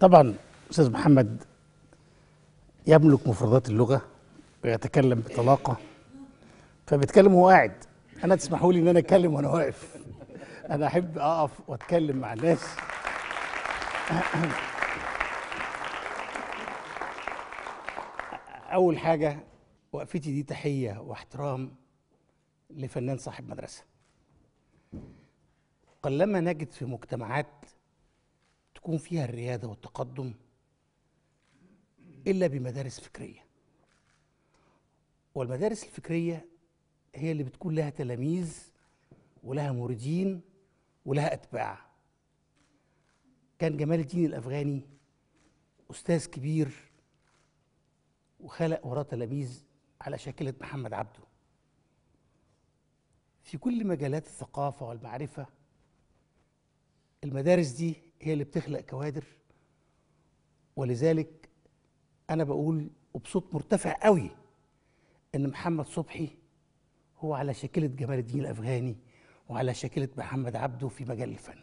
طبعا استاذ محمد يملك مفردات اللغه ويتكلم بطلاقه فبيتكلم وهو قاعد انا تسمحوا لي ان انا اتكلم وانا واقف انا احب اقف واتكلم مع الناس اول حاجه وقفتي دي تحيه واحترام لفنان صاحب مدرسه قلما نجد في مجتمعات تكون فيها الرياده والتقدم الا بمدارس فكريه والمدارس الفكريه هي اللي بتكون لها تلاميذ ولها موردين ولها اتباع كان جمال الدين الافغاني استاذ كبير وخلق وراه تلاميذ على شاكله محمد عبده في كل مجالات الثقافه والمعرفه المدارس دي هي اللي بتخلق كوادر ولذلك انا بقول وبصوت مرتفع قوي ان محمد صبحي هو على شاكله جمال الدين الافغاني وعلى شاكله محمد عبده في مجال الفن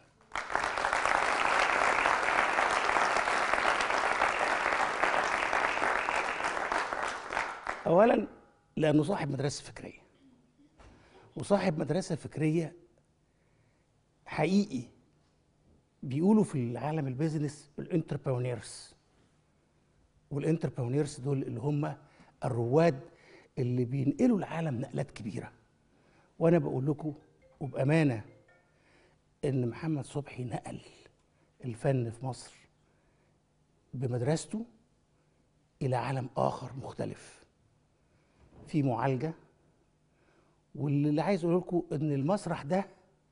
اولا لانه صاحب مدرسه فكريه وصاحب مدرسه فكريه حقيقي بيقولوا في العالم البيزنس الانتربرونيرز والانتربرونيرز دول اللي هم الرواد اللي بينقلوا العالم نقلات كبيره وانا بقول لكم وبامانه ان محمد صبحي نقل الفن في مصر بمدرسته الى عالم اخر مختلف في معالجه واللي عايز اقول لكم ان المسرح ده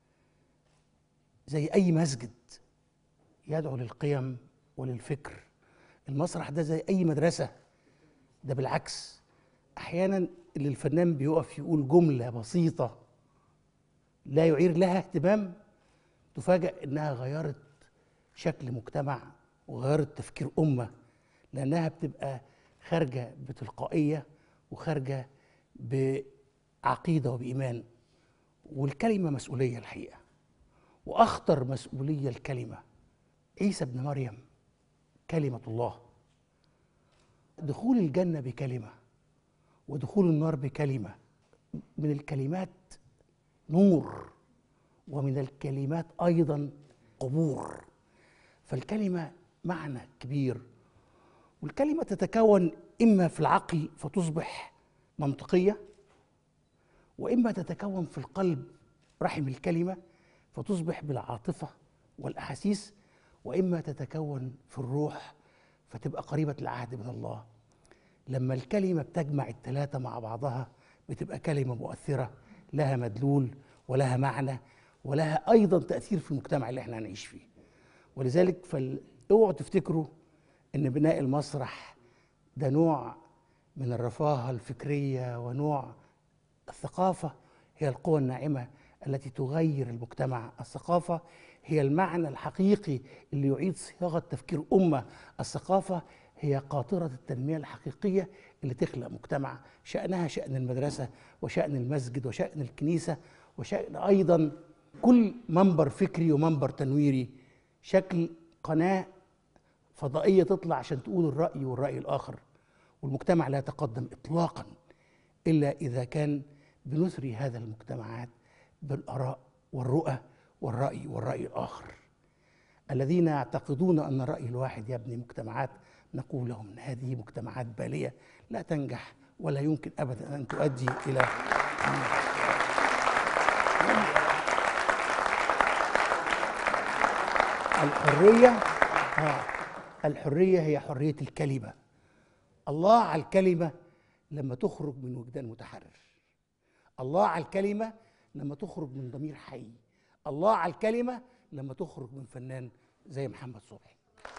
زي اي مسجد يدعو للقيم وللفكر المسرح ده زي اي مدرسه ده بالعكس احيانا اللي الفنان بيقف يقول جمله بسيطه لا يعير لها اهتمام تفاجأ انها غيرت شكل مجتمع وغيرت تفكير امه لانها بتبقى خارجه بتلقائيه وخارجه بعقيده وبايمان والكلمه مسؤوليه الحقيقه واخطر مسؤوليه الكلمه عيسى ابن مريم كلمه الله دخول الجنه بكلمه ودخول النار بكلمه من الكلمات نور ومن الكلمات ايضا قبور فالكلمه معنى كبير والكلمه تتكون اما في العقل فتصبح منطقيه واما تتكون في القلب رحم الكلمه فتصبح بالعاطفه والاحاسيس واما تتكون في الروح فتبقى قريبه العهد من الله لما الكلمه بتجمع الثلاثه مع بعضها بتبقى كلمه مؤثره لها مدلول ولها معنى ولها ايضا تاثير في المجتمع اللي احنا هنعيش فيه ولذلك فال... اوعوا تفتكروا ان بناء المسرح ده نوع من الرفاهه الفكريه ونوع الثقافه هي القوى الناعمه التي تغير المجتمع الثقافه هي المعنى الحقيقي اللي يعيد صياغه تفكير امه الثقافه هي قاطره التنميه الحقيقيه اللي تخلق مجتمع شانها شان المدرسه وشان المسجد وشان الكنيسه وشان ايضا كل منبر فكري ومنبر تنويري شكل قناه فضائيه تطلع عشان تقول الراي والراي الاخر والمجتمع لا يتقدم اطلاقا الا اذا كان بنثري هذا المجتمعات بالاراء والرؤى والراي والراي الاخر الذين يعتقدون ان الراي الواحد يبني مجتمعات نقول لهم ان هذه مجتمعات باليه لا تنجح ولا يمكن ابدا ان تؤدي الى الحريه آه الحريه هي حريه الكلمه الله على الكلمه لما تخرج من وجدان متحرر الله على الكلمه لما تخرج من ضمير حي الله على الكلمه لما تخرج من فنان زي محمد صبحي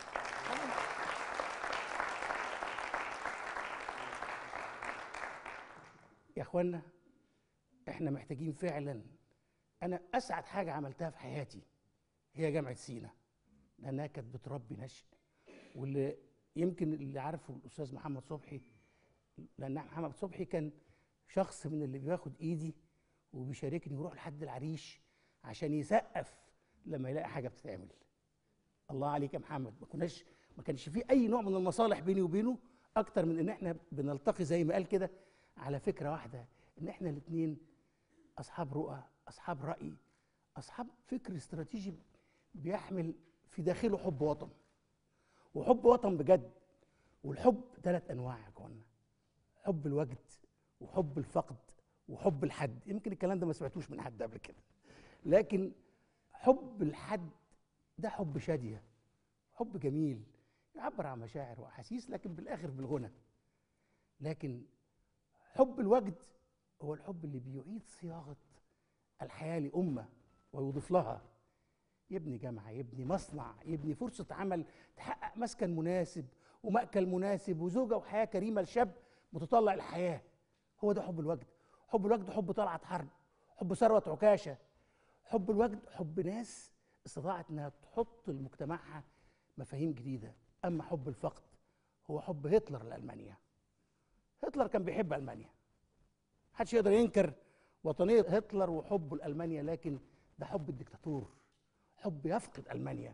يا اخوانا احنا محتاجين فعلا انا اسعد حاجه عملتها في حياتي هي جامعه سينا لانها كانت بتربي نشء واللي يمكن اللي عارفه الاستاذ محمد صبحي لان محمد صبحي كان شخص من اللي بياخد ايدي وبيشاركني ويروح لحد العريش عشان يسقف لما يلاقي حاجه بتتعمل الله عليك يا محمد ما كناش ما كانش فيه اي نوع من المصالح بيني وبينه اكتر من ان احنا بنلتقي زي ما قال كده على فكره واحده ان احنا الاثنين اصحاب رؤى اصحاب راي اصحاب فكر استراتيجي بيحمل في داخله حب وطن وحب وطن بجد والحب ثلاث انواع يا اخوانا حب الوجد وحب الفقد وحب الحد يمكن الكلام ده ما سمعتوش من حد قبل كده لكن حب الحد ده حب شاديه حب جميل يعبر عن مشاعر واحاسيس لكن بالاخر بالغنى لكن حب الوجد هو الحب اللي بيعيد صياغه الحياه لامه ويضيف لها يبني جامعه يبني مصنع يبني فرصه عمل تحقق مسكن مناسب ومأكل مناسب وزوجه وحياه كريمه لشاب متطلع الحياه هو ده حب الوجد حب الوجد حب طلعت حرب حب ثروه عكاشه حب الوجد حب ناس استطاعت انها تحط لمجتمعها مفاهيم جديده اما حب الفقد هو حب هتلر لالمانيا هتلر كان بيحب المانيا محدش يقدر ينكر وطنيه هتلر وحبه لالمانيا لكن ده حب الدكتاتور حب يفقد المانيا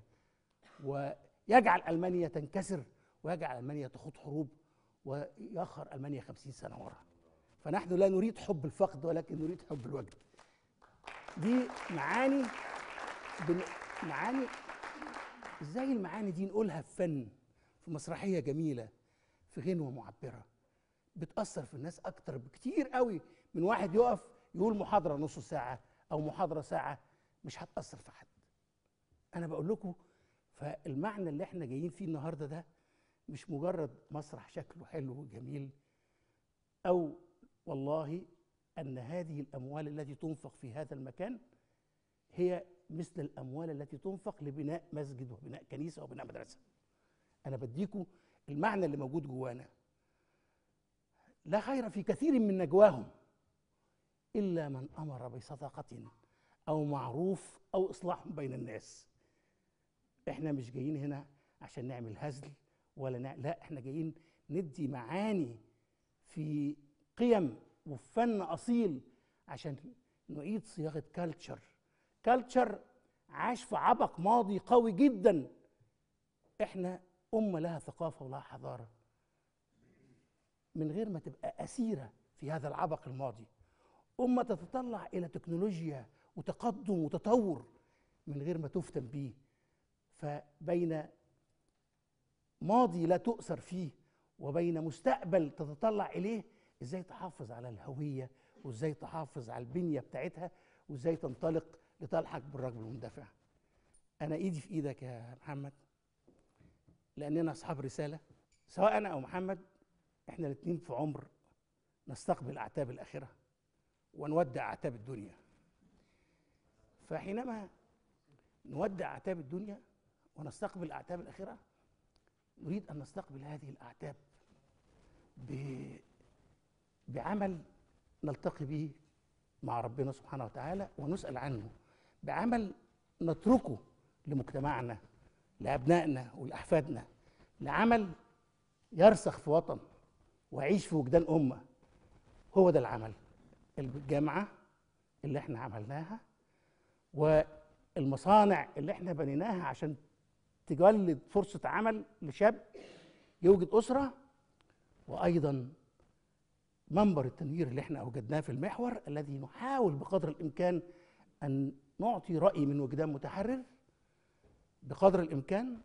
ويجعل المانيا تنكسر ويجعل المانيا تخوض حروب ويأخر المانيا خمسين سنه ورا فنحن لا نريد حب الفقد ولكن نريد حب الوجد دي معاني بن... معاني ازاي المعاني دي نقولها في فن في مسرحيه جميله في غنوه معبره بتاثر في الناس اكتر بكتير قوي من واحد يقف يقول محاضره نص ساعه او محاضره ساعه مش هتاثر في حد انا بقول لكم فالمعنى اللي احنا جايين فيه النهارده ده مش مجرد مسرح شكله حلو وجميل او والله ان هذه الاموال التي تنفق في هذا المكان هي مثل الاموال التي تنفق لبناء مسجد وبناء كنيسه وبناء مدرسه انا بديكم المعنى اللي موجود جوانا لا خير في كثير من نجواهم الا من امر بصدقه او معروف او اصلاح بين الناس احنا مش جايين هنا عشان نعمل هزل ولا نع... لا احنا جايين ندي معاني في قيم وفي فن اصيل عشان نعيد صياغه كالتشر كالتشر عاش في عبق ماضي قوي جدا احنا امه لها ثقافه ولها حضاره من غير ما تبقى اسيره في هذا العبق الماضي امه تتطلع الى تكنولوجيا وتقدم وتطور من غير ما تفتن بيه فبين ماضي لا تؤثر فيه وبين مستقبل تتطلع اليه ازاي تحافظ على الهويه وازاي تحافظ على البنيه بتاعتها وازاي تنطلق لتلحق بالرجل المندفع انا ايدي في ايدك يا محمد لاننا اصحاب رساله سواء انا او محمد احنا الاثنين في عمر نستقبل اعتاب الاخره ونودع اعتاب الدنيا فحينما نودع اعتاب الدنيا ونستقبل اعتاب الاخره نريد ان نستقبل هذه الاعتاب ب... بعمل نلتقي به مع ربنا سبحانه وتعالى ونسال عنه بعمل نتركه لمجتمعنا لابنائنا ولاحفادنا لعمل يرسخ في وطن ويعيش في وجدان امه هو ده العمل الجامعه اللي احنا عملناها والمصانع اللي احنا بنيناها عشان تجلد فرصه عمل لشاب يوجد اسره وايضا منبر التنوير اللي احنا اوجدناه في المحور الذي نحاول بقدر الامكان ان نعطي راي من وجدان متحرر بقدر الامكان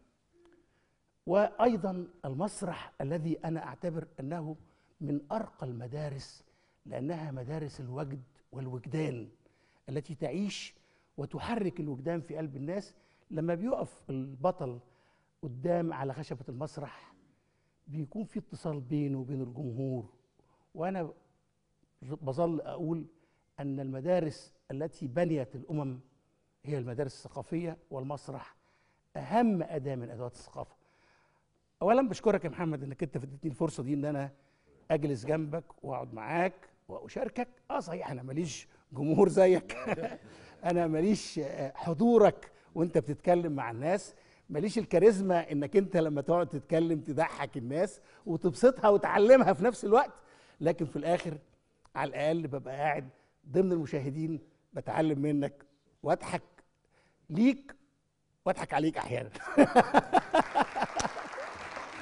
وايضا المسرح الذي انا اعتبر انه من ارقى المدارس لانها مدارس الوجد والوجدان التي تعيش وتحرك الوجدان في قلب الناس لما بيقف البطل قدام على خشبه المسرح بيكون في اتصال بينه وبين الجمهور وانا بظل اقول ان المدارس التي بنيت الامم هي المدارس الثقافيه والمسرح اهم اداه من ادوات الثقافه اولا بشكرك يا محمد انك انت اديتني الفرصه دي ان انا اجلس جنبك واقعد معاك واشاركك اه صحيح انا ماليش جمهور زيك انا ماليش حضورك وانت بتتكلم مع الناس ماليش الكاريزما انك انت لما تقعد تتكلم تضحك الناس وتبسطها وتعلمها في نفس الوقت لكن في الاخر على الاقل ببقى قاعد ضمن المشاهدين بتعلم منك واضحك ليك واضحك عليك احيانا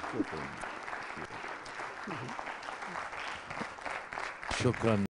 شكرا